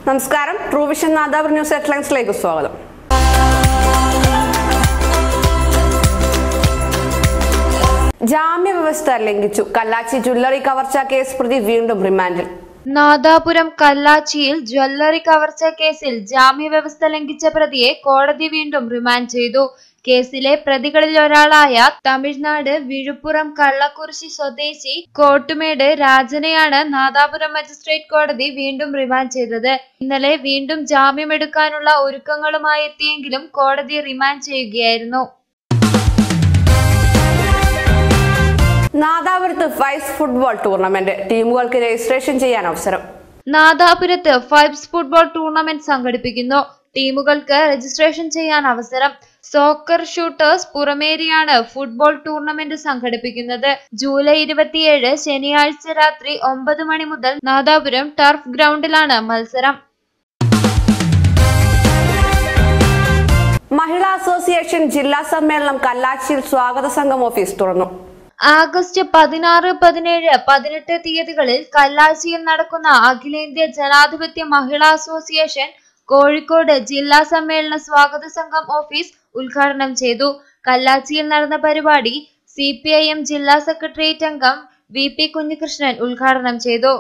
നമസ്കാരം ട്രൂവിഷൻ നാദാപുര ന്യൂസ് ഹെഡ്ലൈൻസിലേക്ക് സ്വാഗതം ജാമ്യ വ്യവസ്ഥ ലംഘിച്ചു കല്ലാച്ചി ജ്വല്ലറി കവർച്ച കേസ് പ്രതി വീണ്ടും റിമാൻഡിൽ നാദാപുരം കല്ലാച്ചിയിൽ ജ്വല്ലറി കവർച്ച കേസിൽ ജാമ്യവ്യവസ്ഥ ലംഘിച്ച പ്രതിയെ കോടതി വീണ്ടും റിമാൻഡ് ചെയ്തു കേസിലെ പ്രതികളിൽ ഒരാളായ തമിഴ്നാട് വിഴുപ്പുറം കള്ളക്കുറിശി സ്വദേശി കോട്ടുമേട് രാജനെയാണ് നാദാപുരം മജിസ്ട്രേറ്റ് കോടതി വീണ്ടും റിമാൻഡ് ചെയ്തത് ഇന്നലെ വീണ്ടും ജാമ്യമെടുക്കാനുള്ള ഒരുക്കങ്ങളുമായി എത്തിയെങ്കിലും കോടതി റിമാൻഡ് ചെയ്യുകയായിരുന്നു നാദാപുരത്ത് ഫൈസ് ഫുട്ബോൾ ടൂർണമെന്റ് ടീമുകൾക്ക് രജിസ്ട്രേഷൻ ചെയ്യാൻ അവസരം നാദാപുരത്ത് ഫൈബ്സ് ഫുട്ബോൾ ടൂർണമെന്റ് സംഘടിപ്പിക്കുന്നു ടീമുകൾക്ക് രജിസ്ട്രേഷൻ ചെയ്യാൻ അവസരം സോക്കർ ഷൂട്ടേഴ്സ് പുറമേരിയാണ് ഫുട്ബോൾ ടൂർണമെന്റ് സംഘടിപ്പിക്കുന്നത് ജൂലൈ ഇരുപത്തിയേഴ് ശനിയാഴ്ച രാത്രി ഒമ്പത് മണി മുതൽ നാദാപുരം ടർഫ് ഗ്രൗണ്ടിലാണ് മത്സരം മഹിളാ അസോസിയേഷൻ ജില്ലാ സമ്മേളനം കല്ലാച്ചിയിൽ സ്വാഗത സംഘം ഓഫീസ് തുറന്നു ആഗസ്റ്റ് പതിനാറ് പതിനേഴ് പതിനെട്ട് തീയതികളിൽ കല്ലാച്ചിയിൽ നടക്കുന്ന അഖിലേന്ത്യാ ജനാധിപത്യ മഹിളാ അസോസിയേഷൻ കോഴിക്കോട് ജില്ലാ സമ്മേളന സ്വാഗത സംഘം ഓഫീസ് ഉദ്ഘാടനം ചെയ്തു കല്ലാച്ചിയിൽ നടന്ന പരിപാടി സി പി ഐ എം ജില്ലാ സെക്രട്ടേറിയറ്റ് അംഗം വി പി കുഞ്ഞികൃഷ്ണൻ ഉദ്ഘാടനം ചെയ്തു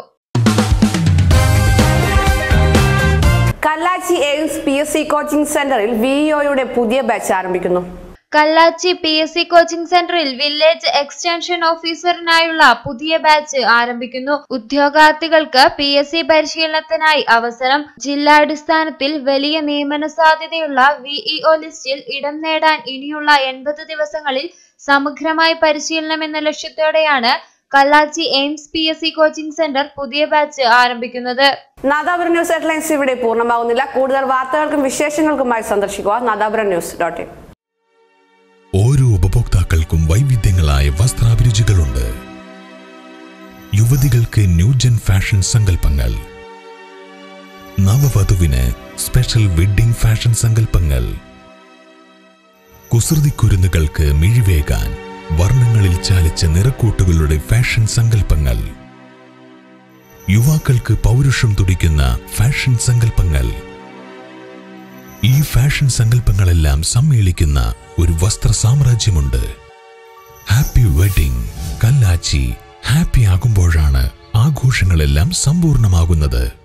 Kallachi Aims P S C coaching സെന്ററിൽ വിഇഒയുടെ പുതിയ ബാച്ച് ആരംഭിക്കുന്നു Kallachi P S C coaching സെന്ററിൽ വില്ലേജ് എക്സ്റ്റൻഷൻ ഓഫീസറിനായുള്ള പുതിയ ബാച്ച് ആരംഭിക്കുന്നു ഉദ്യോഗാർത്ഥികൾക്ക് പി എസ് സി പരിശീലനത്തിനായി അവസരം ജില്ലാടിസ്ഥാനത്തിൽ വലിയ നിയമന സാധ്യതയുള്ള വിഇഒ ലിസ്റ്റിൽ ഇടം നേടാൻ ഇനിയുള്ള എൺപത് ദിവസങ്ങളിൽ സമഗ്രമായ പരിശീലനം എന്ന ലക്ഷ്യത്തോടെയാണ് Kallachi Aims P S C coaching centre പുതിയ ബാച്ച് ആരംഭിക്കുന്നത് നാദാപുരം ന്യൂസ് ഹെഡ്ലൈൻസ് ഇവിടെ പൂർണ്ണമാകുന്നില്ല കൂടുതൽ വാർത്തകൾക്കും വിശേഷങ്ങൾക്കുമായി സന്ദർശിക്കുക നാദാപുരം ന്യൂസ് ഡോട്ട് ഇൻ ഓരോ ഉപഭോക്താക്കൾക്കും വൈവിധ്യങ്ങളായ വസ്ത്രാഭിരുചികളുണ്ട് യുവതികൾക്ക് ന്യൂജൻ ഫാഷൻ സങ്കല്പങ്ങൾ നവവധുവിന് സ്പെഷ്യൽ വെഡ്ഡിംഗ് ഫാഷൻ സങ്കല്പങ്ങൾ കുസൃതിക്കുരുന്നുകൾക്ക് മിഴിവേകാൻ വർണ്ണങ്ങളിൽ ചാലിച്ച നിറക്കൂട്ടുകളുടെ ഫാഷൻ സങ്കല്പങ്ങൾ യുവാക്കൾക്ക് പൗരുഷം തുടിക്കുന്ന ഫാഷൻ സങ്കല്പങ്ങൾ ഈ ഫാഷൻ സങ്കല്പങ്ങളെല്ലാം സമ്മേളിക്കുന്ന ഒരു വസ്ത്ര സാമ്രാജ്യമുണ്ട് ഹാപ്പി വെഡിംഗ് കല്ലാച്ചി ഹാപ്പി ആകുമ്പോഴാണ് ആഘോഷങ്ങളെല്ലാം സമ്പൂർണ്ണമാകുന്നത്